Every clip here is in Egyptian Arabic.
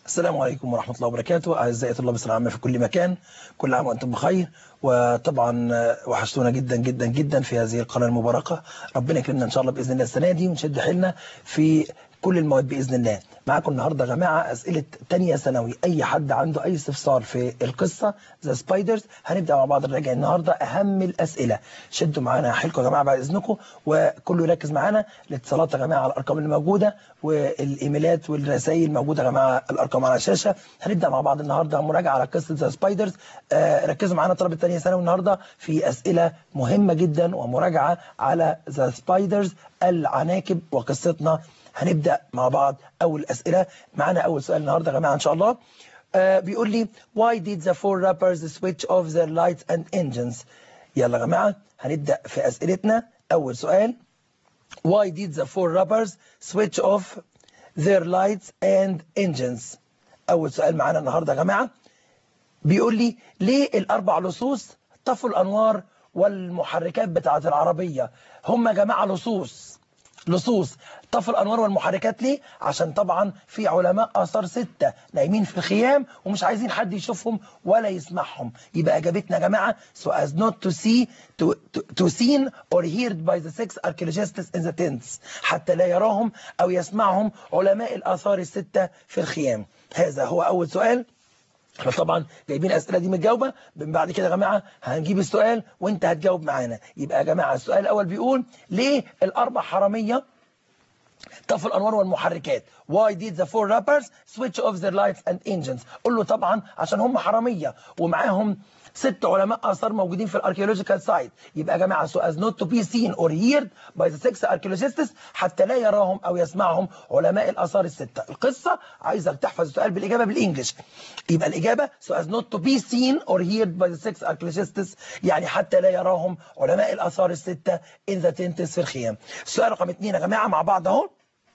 السلام عليكم ورحمة الله وبركاته أعزائي طلاب الثانوية العامة في كل مكان كل عام وأنتم بخير وطبعا وحشتونا جدا جدا جدا في هذه القناة المباركة ربنا يكرمنا إن شاء الله بإذن الله السنة دي ونشد حيلنا في كل المواد بإذن الله معاكم النهاردة يا جماعة أسئلة تانية ثانوي أي حد عنده أي استفسار في القصة ذا سبايدرز هنبدأ مع بعض نراجع النهاردة أهم الأسئلة شدوا معانا حيلكم يا جماعة بعد إذنكم وكله يركز معانا الاتصالات يا جماعة على الأرقام اللي موجودة والإيميلات والرسائل موجودة يا جماعة الأرقام على الشاشة هنبدأ مع بعض النهاردة مراجعة على قصة ذا سبايدرز آه ركزوا معانا طلبة تانية ثانوي النهاردة في أسئلة مهمة جدا ومراجعة على ذا سبايدرز العناكب وقصتنا هنبدأ مع بعض أول أسئلة معانا أول سؤال النهاردة يا جماعة إن شاء الله آه بيقول لي why did the four rappers switch off their lights and engines يلا يا جماعة هنبدأ في أسئلتنا أول سؤال why did the four rappers switch off their lights and engines أول سؤال معانا النهاردة يا جماعة بيقول لي ليه الأربع لصوص طفوا الأنوار والمحركات بتاعة العربية هم يا جماعة لصوص لصوص طفوا الانوار والمحركات ليه عشان طبعا في علماء اثار ستة نايمين في الخيام ومش عايزين حد يشوفهم ولا يسمعهم يبقى اجابتنا يا جماعه so as not to see to, to, to seen or heard by the six archaeologists in the tents حتى لا يراهم او يسمعهم علماء الاثار الستة في الخيام هذا هو اول سؤال احنا طبعا جايبين الاسئله دي متجاوبه من بعد كده يا جماعه هنجيب السؤال وانت هتجاوب معانا يبقى يا جماعه السؤال الاول بيقول ليه الاربع حراميه طفوا الانوار والمحركات why did the four rappers switch off their lights and engines قول له طبعا عشان هم حراميه ومعاهم ست علماء اثار موجودين في الاركيولوجيكال سايت يبقى يا جماعه so as not to be seen or heard by the six archaeologists حتى لا يراهم او يسمعهم علماء الاثار السته القصه عايزك تحفظ السؤال بالاجابه بالانجلش يبقى الاجابه so as not to be seen or heard by the six archaeologists يعني حتى لا يراهم علماء الاثار السته in the tents في الخيام السؤال رقم اثنين يا جماعه مع بعض اهو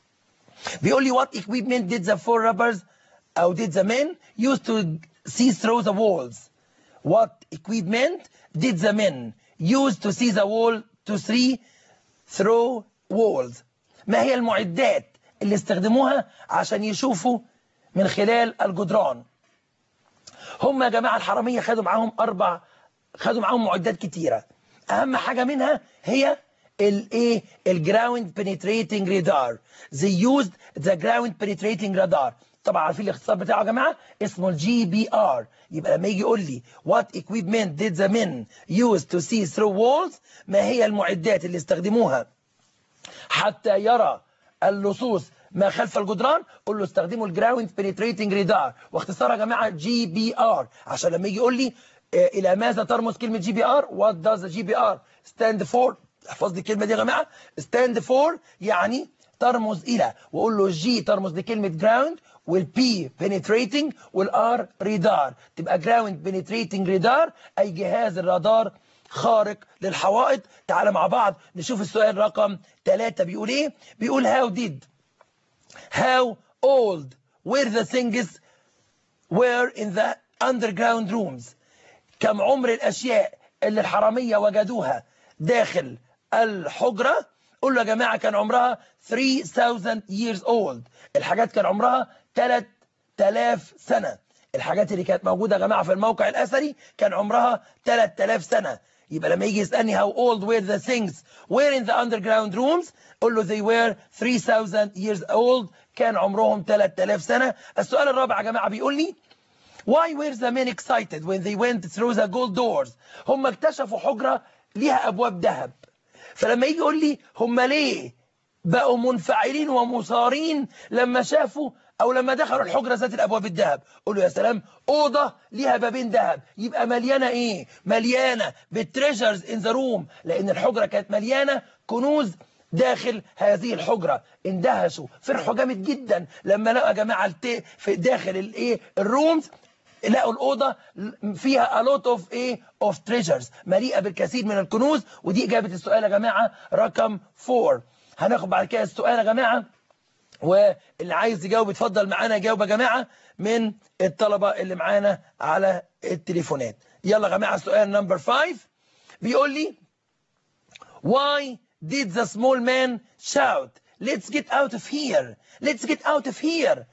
بيقول لي what equipment did the four robbers او did the men use to see through the walls what equipment did the men use to see the wall to see through walls ما هي المعدات اللي استخدموها عشان يشوفوا من خلال الجدران هم يا جماعة الحرامية خدوا معاهم أربع خدوا معاهم معدات كتيرة أهم حاجة منها هي الايه الجراوند بنتريتنج رادار they used the ground penetrating radar طبعا عارفين الاختصار بتاعه يا جماعه اسمه الجي بي ار يبقى لما يجي يقول لي what equipment did the men use to see through walls ما هي المعدات اللي استخدموها حتى يرى اللصوص ما خلف الجدران قول له استخدموا الجراوند بنتريتنج رادار واختصارها يا جماعه جي بي ار عشان لما يجي يقول لي الى ماذا ترمز كلمه جي بي ار what does the جي بي ار stand for احفظ لي الكلمه دي يا جماعه stand for يعني ترمز الى واقول له الجي ترمز لكلمه جراوند والبي penetrating والار رادار تبقى جراوند penetrating رادار اي جهاز الرادار خارق للحوائط تعالى مع بعض نشوف السؤال رقم 3 بيقول ايه بيقول how did how old were the things were in the underground rooms كم عمر الاشياء اللي الحراميه وجدوها داخل الحجرة قول له يا جماعة كان عمرها 3000 years old الحاجات كان عمرها 3000 سنة الحاجات اللي كانت موجودة يا جماعة في الموقع الأثري كان عمرها 3000 سنة يبقى لما يجي يسألني how old were the things were in the underground rooms قول له they were 3000 years old كان عمرهم 3000 سنة السؤال الرابع يا جماعة بيقول لي why were the men excited when they went through the gold doors هم اكتشفوا حجرة ليها أبواب ذهب فلما يجي يقول لي هم ليه بقوا منفعلين ومصارين لما شافوا او لما دخلوا الحجره ذات الابواب الذهب قول له يا سلام اوضه ليها بابين ذهب يبقى مليانه ايه مليانه بالتريجرز ان ذا روم لان الحجره كانت مليانه كنوز داخل هذه الحجرة اندهشوا فرحوا جامد جدا لما لقوا يا جماعة في داخل الايه الرومز لقوا الأوضة فيها a lot of ايه of treasures مليئة بالكثير من الكنوز ودي إجابة السؤال يا جماعة رقم 4 هناخد بعد كده السؤال يا جماعة واللي عايز يجاوب اتفضل معانا جاوب يا جماعة من الطلبة اللي معانا على التليفونات يلا يا جماعة السؤال نمبر 5 بيقول لي why did the small man shout let's get out of here let's get out of here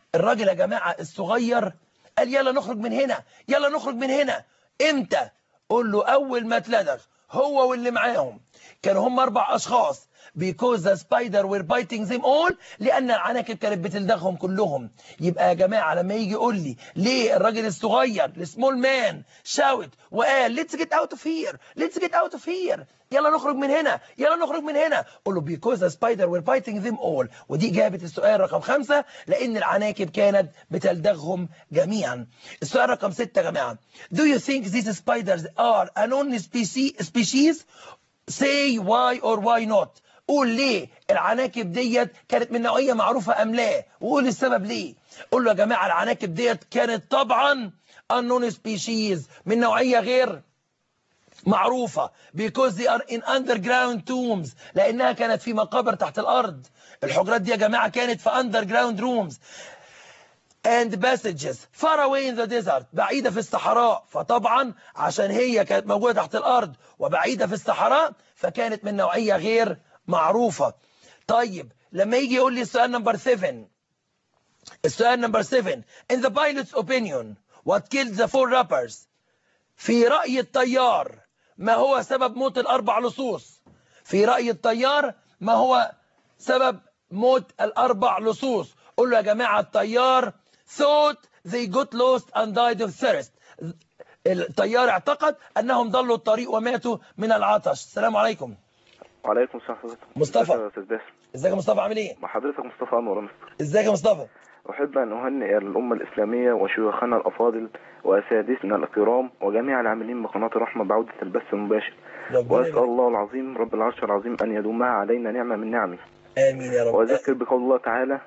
الراجل يا جماعة الصغير قال يلا نخرج من هنا يلا نخرج من هنا امتى قول له اول ما اتلدغ هو واللي معاهم كانوا هم اربع اشخاص because the spider were biting them all لان العناكب كانت بتلدغهم كلهم يبقى يا جماعه لما يجي يقول لي ليه الراجل الصغير السمول مان شاوت وقال let's get out of here let's get out of here يلا نخرج من هنا يلا نخرج من هنا قول له because the spider were biting them all ودي اجابه السؤال رقم خمسة لان العناكب كانت بتلدغهم جميعا السؤال رقم ستة يا جماعه do you think these spiders are a known species species say why or why not قول ليه العناكب ديت كانت من نوعيه معروفه ام لا وقول السبب ليه قول له يا جماعه العناكب ديت كانت طبعا unknown species من نوعيه غير معروفة because they are in underground tombs لأنها كانت في مقابر تحت الأرض الحجرات دي يا جماعة كانت في underground rooms and passages far away in the desert بعيدة في الصحراء فطبعا عشان هي كانت موجودة تحت الأرض وبعيدة في الصحراء فكانت من نوعية غير معروفة طيب لما يجي يقول لي السؤال نمبر 7 السؤال نمبر 7 in the pilot's opinion what killed the four rappers في رأي الطيار ما هو سبب موت الأربع لصوص في رأي الطيار ما هو سبب موت الأربع لصوص قول له يا جماعة الطيار thought they got lost and died of thirst الطيار اعتقد أنهم ضلوا الطريق وماتوا من العطش السلام عليكم وعليكم السلام ورحمة الله مصطفى. ازيك يا استاذ باسم ازيك يا مصطفى عامل ايه مع حضرتك مصطفى انور مصر ازيك يا مصطفى احب ان اهنئ الامه الاسلاميه وشيوخنا الافاضل واساتذتنا الكرام وجميع العاملين بقناه الرحمه بعوده البث المباشر ربنا واسال يبارك. الله العظيم رب العرش العظيم ان يدومها علينا نعمه من نعمه امين يا رب واذكر بقول الله تعالى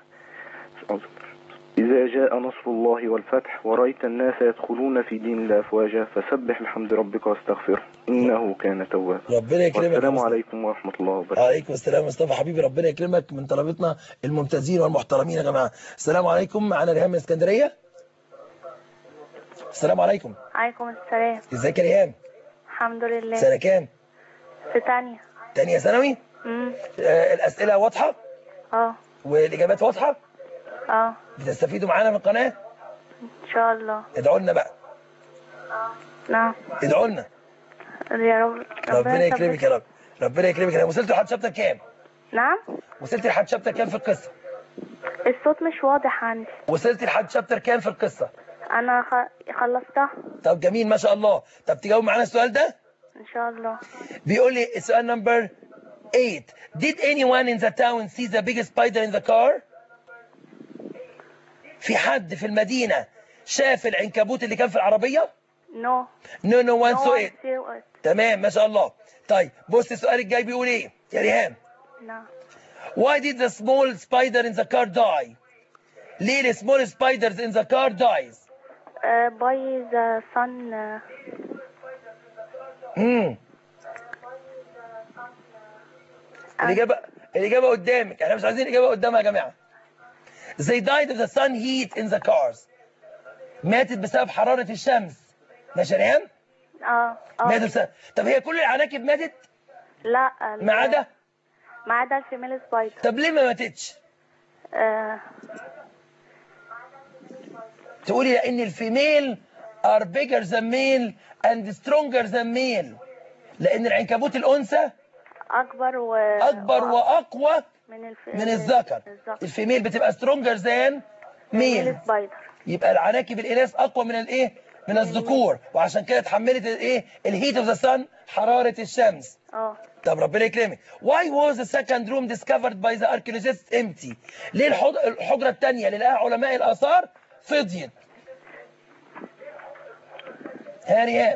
إذا جاء نصر الله والفتح ورأيت الناس يدخلون في دين الله أفواجا فسبح بحمد ربك واستغفره إنه كان توابا ربنا يكرمك يا والسلام مصطفى. عليكم ورحمة الله وبركاته عليكم السلام مصطفى حبيبي ربنا يكرمك من طلبتنا الممتازين والمحترمين يا جماعه السلام عليكم معانا ريهام من اسكندريه السلام عليكم عليكم السلام ازيك يا ريهام الحمد لله سنه كام في تانية تانية ثانوي امم آه الاسئله واضحه اه والاجابات واضحه اه بتستفيدوا معانا من القناه ان شاء الله ادعوا لنا بقى نعم ادعوا لنا يا رب ربنا يثبت- يكرمك يا رب ربنا يكرمك انا وصلت لحد شابتر كام نعم وصلت لحد شابتر كام في القصه الصوت مش واضح عندي وصلت لحد شابتر كام في القصه انا خ... خلصتها طب جميل ما شاء الله طب تجاوب معانا السؤال ده ان شاء الله بيقول لي السؤال نمبر 8 Did anyone in the town see the big spider in the car؟ في حد في المدينة شاف العنكبوت اللي كان في العربية؟ نو No no one نو saw it تمام ما شاء الله طيب بص السؤال الجاي بيقول ايه يا ريهام نعم Why did the small spider in the car die؟ ليه ال small spiders in the car dies؟ باي ذا sun امم الإجابة الإجابة قدامك احنا مش عايزين الإجابة قدامها يا جماعة They died of the sun heat in the cars ماتت بسبب حرارة الشمس ماشي يا ريهام؟ اه ماتت اه بسبب طب هي كل العناكب ماتت لا ال- ما عدا ما عدا الفيميل سبايدر طب ليه ما ماتتش؟ آه تقولي لأن الفيميل are bigger than male and stronger than male لأن العنكبوت الأنثى اكبر و أكبر وأقوى من الف... من الذكر الذكر الفيميل بتبقى stronger than فيميل male سبايدر يبقى العناكب الإناث أقوى من الإيه؟ من الذكور وعشان كده اتحملت الإيه؟ الهيت اوف ذا sun حرارة الشمس اه طب ربنا يكرمك why was the second room discovered by the archaeologists empty ليه الحض- الحجرة الثانية اللي لقاها علماء الآثار فضيت ها ريهام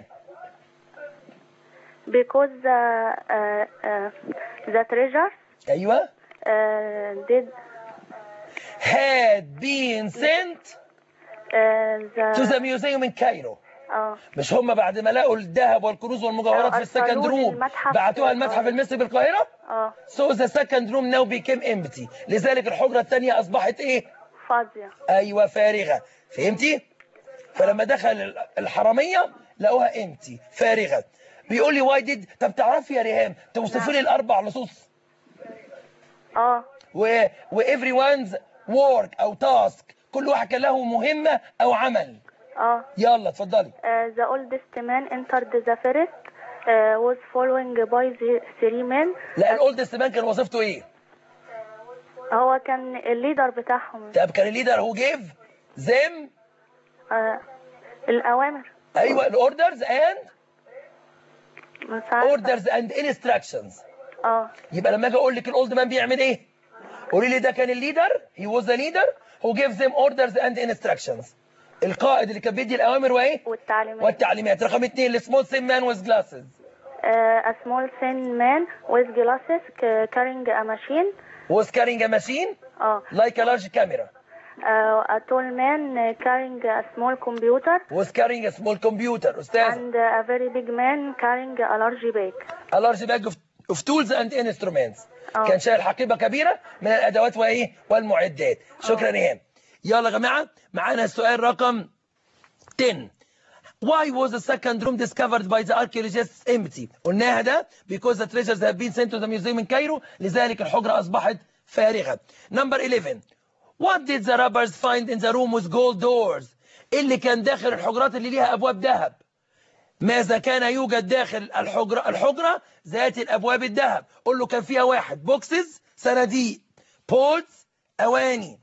because the uh, uh, the treasure أيوه uh, did had been sent uh, to the the museum in Cairo اه مش هم بعد ما لقوا الذهب والكنوز والمجوهرات في السكند أرسلوه روم للمتحف بعتوها في المتحف القاهرة. المصري بالقاهرة اه so the second room now became empty لذلك الحجرة الثانية أصبحت إيه فاضية ايوه فارغه فهمتي فلما دخل الحراميه لقوها امتي فارغه بيقول لي واي ديد طب تعرفي يا ريهام توصفي لي الاربع لصوص اه و وافري وانز وورك او تاسك كل واحد كان له مهمة أو عمل اه يلا اتفضلي Uh, the oldest man entered the forest uh, was following by the three men لا الأولدست مان كان وظيفته إيه؟ هو كان الليدر بتاعهم طب كان الليدر هو جيف زم uh, الأوامر أيوه الأوردرز أند مش عارفة اوردرز اند انستراكشنز اه يبقى لما اجي اقول لك الاولد مان بيعمل ايه قولي لي ده كان الليدر هي واز ذا ليدر هو جيف ذيم اوردرز اند انستراكشنز القائد اللي كان بيدي الاوامر وايه والتعليمات والتعليمات رقم اثنين السمول سيم مان ويز جلاسز uh, a small thin man with glasses c- carrying a machine was carrying a machine اه like a large camera uh, a tall man uh, carrying a small computer was carrying a small computer استاذ and uh, a very big man carrying a large bag a large bag of, of tools and instruments اه. كان شايل حقيبه كبيره من الادوات وايه والمعدات شكرا ايهاب يلا يا جماعه معانا السؤال رقم 10 Why was the second room discovered by the archaeologists empty؟ قلناها ده because the treasures have been sent to the museum in Cairo لذلك الحجرة أصبحت فارغة. Number 11 What did the robbers find in the room with gold doors؟ إيه اللي كان داخل الحجرات اللي ليها أبواب ذهب؟ ماذا كان يوجد داخل الحجرة الحجرة ذات الأبواب الذهب؟ قول له كان فيها واحد بوكسز صناديق بودز أواني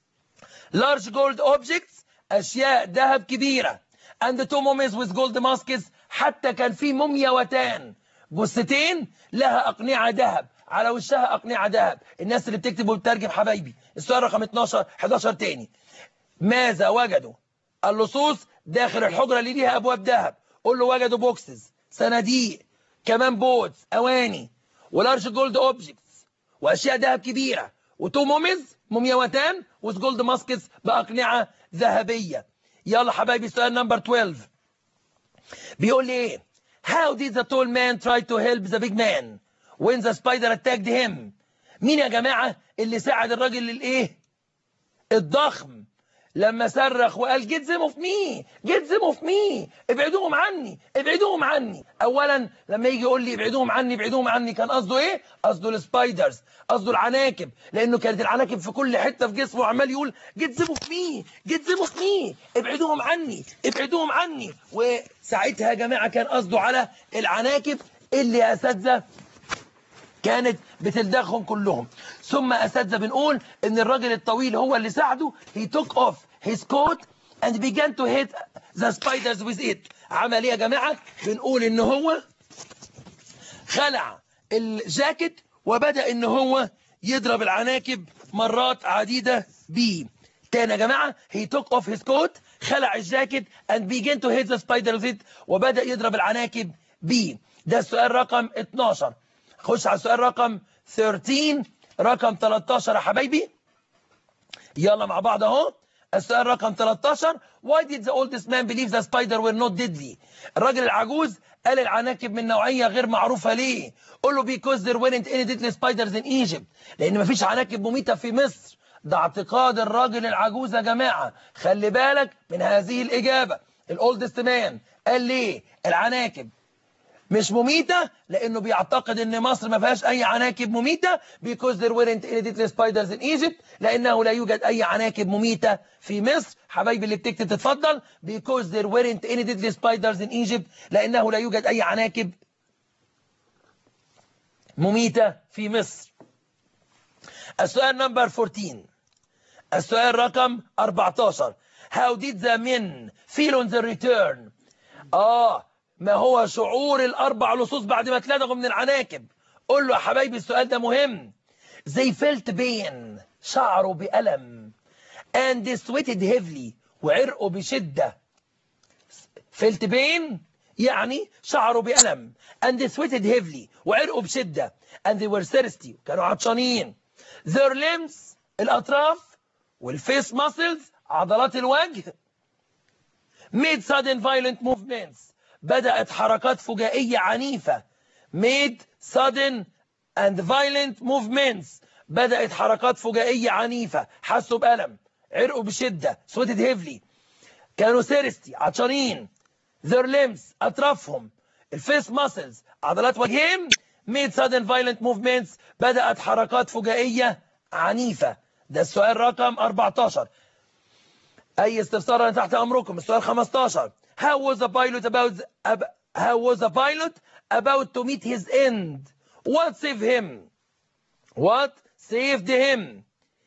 large gold objects أشياء ذهب كبيرة and two mummies with gold masks حتى كان في مومياوتان جثتين لها أقنعة ذهب على وشها أقنعة ذهب الناس اللي بتكتب وبتترجم حبايبي السؤال رقم 12 11 تاني ماذا وجدوا اللصوص داخل الحجرة اللي ليها أبواب ذهب قول له وجدوا بوكسز صناديق كمان بوتس أواني ولارج جولد اوبجكتس وأشياء ذهب كبيرة وتو موميز مومياوتان وذ جولد ماسكس بأقنعة ذهبية يلا حبايبي سؤال نمبر 12 بيقول لي ايه How did the tall man try to help the big man when the spider attacked him مين يا جماعة اللي ساعد الراجل الايه الضخم لما صرخ وقال get them off me get them off me ابعدوهم عني ابعدوهم عني اولا لما يجي يقول لي ابعدوهم عني ابعدوهم عني كان قصده ايه قصده السبايدرز قصده العناكب لانه كانت العناكب في كل حته في جسمه وعمال يقول get them off me get them off me ابعدوهم عني ابعدوهم عني وساعتها يا جماعه كان قصده على العناكب اللي يا اساتذه كانت بتلدغهم كلهم ثم اساتذه بنقول ان الراجل الطويل هو اللي ساعده he took off his coat and began to hit the spiders with it عمل ايه يا جماعه بنقول ان هو خلع الجاكيت وبدا ان هو يضرب العناكب مرات عديده بيه تاني يا جماعه he took off his coat خلع الجاكيت and began to hit the spiders with it وبدا يضرب العناكب بيه ده السؤال رقم 12 خش على السؤال رقم 13 رقم 13 يا حبايبي يلا مع بعض اهو السؤال رقم 13 Why did the oldest man believe the spider were not deadly الراجل العجوز قال العناكب من نوعية غير معروفة ليه قول له because there weren't any deadly spiders in Egypt لأن مفيش عناكب مميتة في مصر ده اعتقاد الراجل العجوز يا جماعة خلي بالك من هذه الإجابة الاولدست مان قال ليه العناكب مش مميتة لأنه بيعتقد أن مصر ما فيهاش أي عناكب مميتة because there weren't any deadly spiders in Egypt لأنه لا يوجد أي عناكب مميتة في مصر حبايبي اللي بتكتب تتفضل because there weren't any deadly spiders in Egypt لأنه لا يوجد أي عناكب مميتة في مصر السؤال نمبر 14 السؤال رقم 14 How did the men feel on the return آه ما هو شعور الأربع لصوص بعد ما اتلدغوا من العناكب قول له يا حبايبي السؤال ده مهم They felt pain شعروا بألم and they sweated heavily وعرقوا بشدة felt pain يعني شعروا بألم and they sweated heavily وعرقوا بشدة and they were thirsty كانوا عطشانين their limbs الأطراف والفيس muscles عضلات الوجه made sudden violent movements بدأت حركات فجائية عنيفة made sudden and violent movements بدأت حركات فجائية عنيفة حسوا بألم عرقوا بشدة sweated heavily كانوا thirsty عطشانين their limbs أطرافهم الفيس muscles عضلات وجههم made sudden violent movements بدأت حركات فجائية عنيفة ده السؤال رقم 14 اي استفسار انا تحت امركم السؤال 15 how was the pilot about ab- how was the pilot about to meet his end what saved him what saved him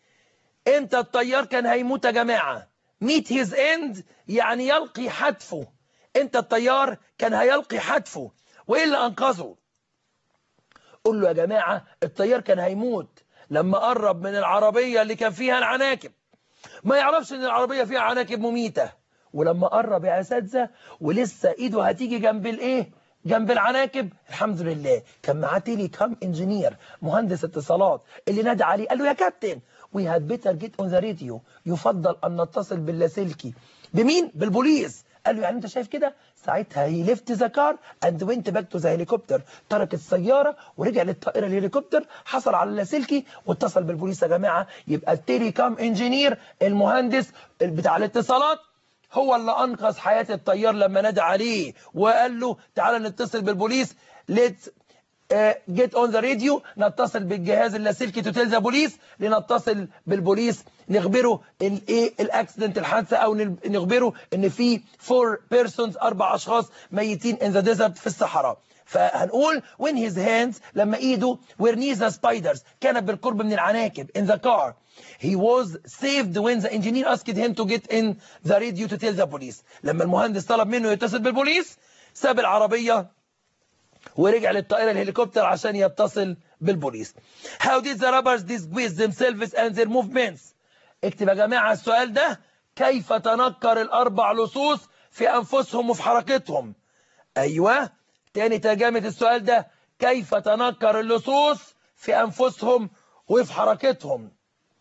امتى الطيار كان هيموت يا جماعه meet his end يعني يلقي حتفه امتى الطيار كان هيلقي حتفه وايه اللي انقذه قول له يا جماعه الطيار كان هيموت لما قرب من العربيه اللي كان فيها العناكب ما يعرفش ان العربيه فيها عناكب مميته ولما قرب يا اساتذه ولسه ايده هتيجي جنب الايه جنب العناكب الحمد لله كان معاه تيلي كام انجينير مهندس اتصالات اللي نادى عليه قال له يا كابتن وي هاد بيتر جيت اون ذا راديو يفضل ان نتصل باللاسلكي بمين بالبوليس قال له يعني انت شايف كده ساعتها هي ليفت ذا كار اند وينت باك تو ذا هليكوبتر ترك السياره ورجع للطائره الهليكوبتر حصل على اللاسلكي واتصل بالبوليس يا جماعه يبقى التيلي كام انجينير المهندس بتاع الاتصالات هو اللي انقذ حياه الطيار لما نادى عليه وقال له تعالى نتصل بالبوليس ليتس جيت اون ذا راديو نتصل بالجهاز اللاسلكي تو تيل ذا بوليس لنتصل بالبوليس نخبره الايه الاكسيدنت الحادثه او نخبره ان في فور بيرسونز اربع اشخاص ميتين ان ذا ديزرت في الصحراء فهنقول when his hands لما ايده were near the spiders كانت بالقرب من العناكب in the car he was saved when the engineer asked him to get in the radio to tell the police لما المهندس طلب منه يتصل بالبوليس ساب العربيه ورجع للطائرة الهليكوبتر عشان يتصل بالبوليس. How did the robbers disguise themselves and their movements? اكتب يا جماعة السؤال ده كيف تنكر الأربع لصوص في أنفسهم وفي حركتهم؟ أيوه تاني ترجمة السؤال ده كيف تنكر اللصوص في أنفسهم وفي حركتهم؟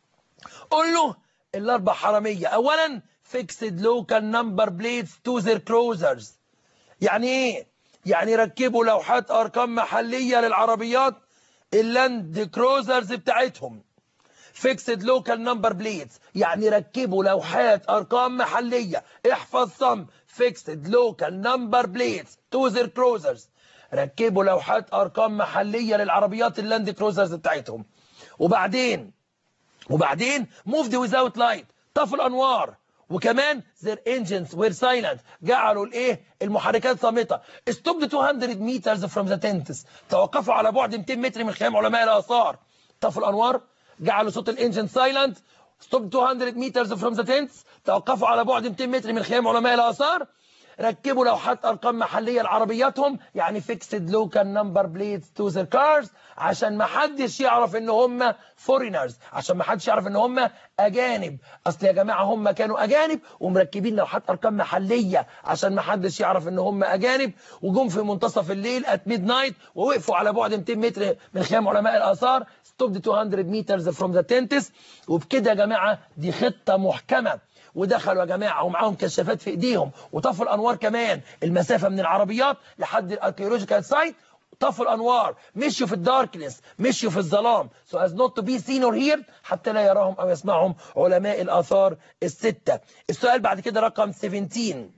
قول له الأربع حرامية أولا fixed local number plates to their cruisers يعني إيه؟ يعني ركبوا لوحات ارقام محليه للعربيات اللاند كروزرز بتاعتهم فيكسد لوكال نمبر بليتس يعني ركبوا لوحات ارقام محليه احفظ صم فيكسد لوكال نمبر بليتس تو ذير كروزرز ركبوا لوحات ارقام محليه للعربيات اللاند كروزرز بتاعتهم وبعدين وبعدين موفد ويزاوت لايت طفوا الانوار وكمان their engines were silent جعلوا الايه المحركات صامته stopped 200 meters from the tents توقفوا على بعد 200 متر من خيام علماء الاثار طفوا الانوار جعلوا صوت الانجن سايلنت stopped 200 meters from the tents توقفوا على بعد 200 متر من خيام علماء الاثار ركبوا لوحات ارقام محليه لعربياتهم يعني فيكسد لوكال نمبر بليتس تو ذير كارز عشان ما حدش يعرف ان هم فورينرز عشان ما حدش يعرف ان هم اجانب اصل يا جماعه هم كانوا اجانب ومركبين لوحات ارقام محليه عشان ما حدش يعرف ان هم اجانب وجم في منتصف الليل ات ميد نايت ووقفوا على بعد 200 متر من خيام علماء الاثار ستوبد 200 مترز فروم ذا تنتس وبكده يا جماعه دي خطه محكمه ودخلوا يا جماعه ومعاهم كشافات في ايديهم وطفوا الانوار كمان المسافه من العربيات لحد الاركيولوجيكال سايت طفوا الانوار مشوا في الداركنس مشوا في الظلام so as not to be seen or heard حتى لا يراهم او يسمعهم علماء الاثار السته السؤال بعد كده رقم 17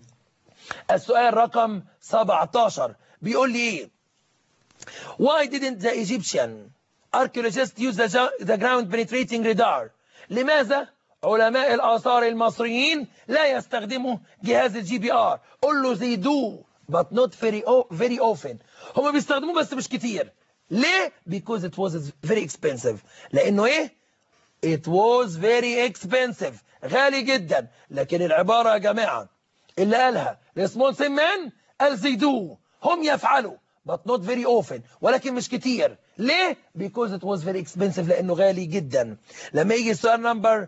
السؤال رقم 17 بيقول لي ايه why didn't the Egyptian archaeologists use the, the ground penetrating radar لماذا علماء الآثار المصريين لا يستخدموا جهاز الجي بي ار قول له they do but not very, very often هم بيستخدموه بس مش كتير ليه؟ because it was very expensive لأنه إيه؟ it was very expensive غالي جدا لكن العبارة يا جماعة اللي قالها لسمول سيمان قال they do هم يفعلوا but not very often ولكن مش كتير ليه؟ because it was very expensive لأنه غالي جدا لما يجي السؤال نمبر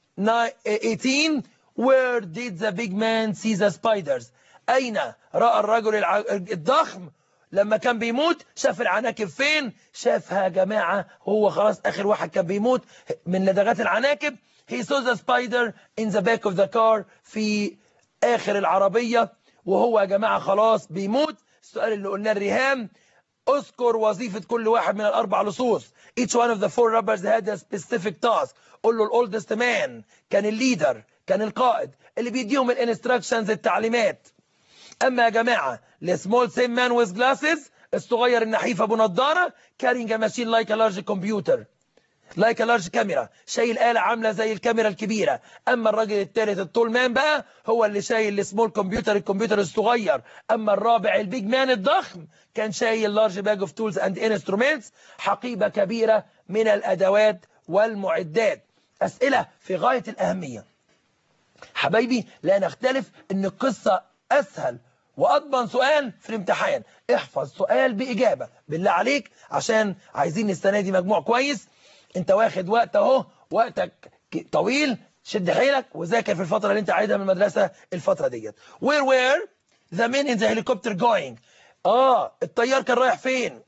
18 where did the big man see the spiders أين رأى الرجل الع... الضخم لما كان بيموت شاف العناكب فين شافها يا جماعة هو خلاص آخر واحد كان بيموت من لدغات العناكب he saw the spider in the back of the car في آخر العربية وهو يا جماعة خلاص بيموت السؤال اللي قلناه الرهام اذكر وظيفة كل واحد من الأربع لصوص each one of the four robbers had a specific task قول له الاولدست مان كان الليدر كان القائد اللي بيديهم الانستراكشنز التعليمات اما يا جماعه السمول سيم مان ويز جلاسز الصغير النحيف ابو نضاره كارينج ماشين لايك ا لارج كمبيوتر لايك لارج كاميرا شايل آلة عاملة زي الكاميرا الكبيرة أما الراجل الثالث التول مان بقى هو اللي شايل السمول كمبيوتر الكمبيوتر الصغير أما الرابع البيج مان الضخم كان شايل لارج باج اوف تولز اند انسترومنتس حقيبة كبيرة من الأدوات والمعدات أسئلة في غاية الأهمية حبايبي لا نختلف ان القصة اسهل واضمن سؤال في الامتحان احفظ سؤال باجابة بالله عليك عشان عايزين السنة دي مجموع كويس انت واخد وقت اهو وقتك ك- طويل شد حيلك وذاكر في الفترة اللي انت عايزها من المدرسة الفترة ديت where were the men in the helicopter going اه الطيار كان رايح فين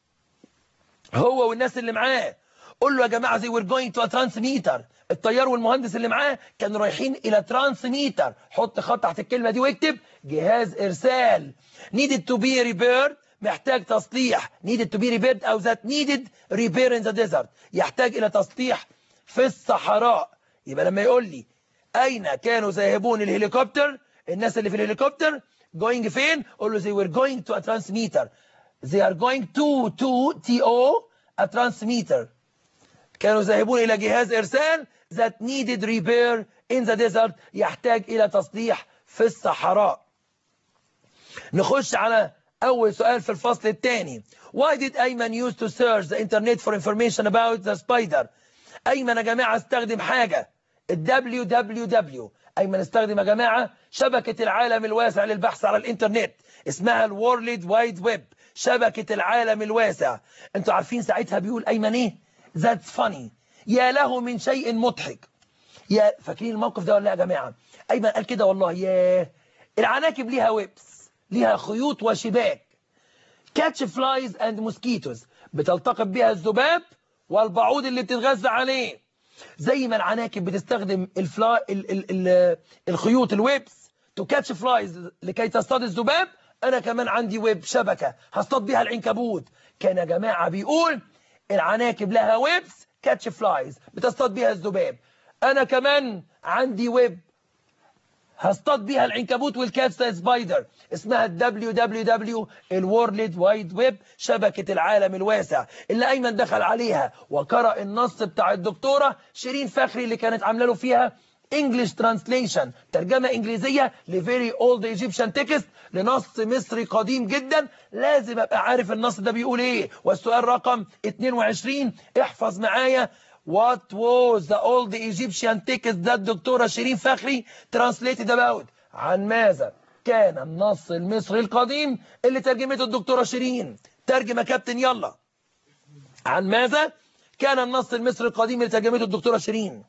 هو والناس اللي معاه قول له يا جماعة زي we're going to a transmitter الطيار والمهندس اللي معاه كانوا رايحين إلى ترانسميتر حط خط تحت الكلمة دي واكتب جهاز إرسال needed to be repaired محتاج تصليح needed to be repaired أو that needed repair in the desert يحتاج إلى تصليح في الصحراء يبقى لما يقول لي أين كانوا ذاهبون الهليكوبتر الناس اللي في الهليكوبتر going فين قول له they were going to a transmitter they are going to to to a transmitter كانوا ذاهبون إلى جهاز إرسال that needed repair in the desert يحتاج إلى تصليح في الصحراء نخش على أول سؤال في الفصل الثاني Why did أيمن use to search the internet for information about the spider أيمن يا جماعة استخدم حاجة ال www أيمن استخدم يا جماعة شبكة العالم الواسع للبحث على الإنترنت اسمها الورلد وايد ويب شبكة العالم الواسع انتوا عارفين ساعتها بيقول أيمن إيه That's funny يا له من شيء مضحك يا فاكرين الموقف ده ولا لا يا جماعة أيمن قال كده والله ياه العناكب ليها ويبس ليها خيوط وشباك كاتش فلايز اند موسكيتوز بتلتقط بيها الذباب والبعوض اللي بتتغذى عليه زي ما العناكب بتستخدم الفلا ال ال ال الخيوط الويبس تو كاتش فلايز لكي تصطاد الذباب انا كمان عندي ويب شبكه هصطاد بيها العنكبوت كان يا جماعه بيقول العناكب لها ويبس كاتش فلايز بتصطاد بيها الذباب انا كمان عندي ويب هصطاد بيها العنكبوت والكات سبايدر اسمها الدبليو دبليو دبليو الورلد وايد ويب شبكة العالم الواسع اللي أيمن دخل عليها وقرأ النص بتاع الدكتورة شيرين فخري اللي كانت عامله له فيها English translation ترجمة إنجليزية ل very old Egyptian text لنص مصري قديم جدا لازم أبقى عارف النص ده بيقول إيه والسؤال رقم 22 احفظ معايا What was the old Egyptian text that الدكتورة شيرين فخري translated about عن ماذا كان النص المصري القديم اللي ترجمته الدكتورة شيرين ترجم يا كابتن يلا عن ماذا كان النص المصري القديم اللي ترجمته الدكتورة شيرين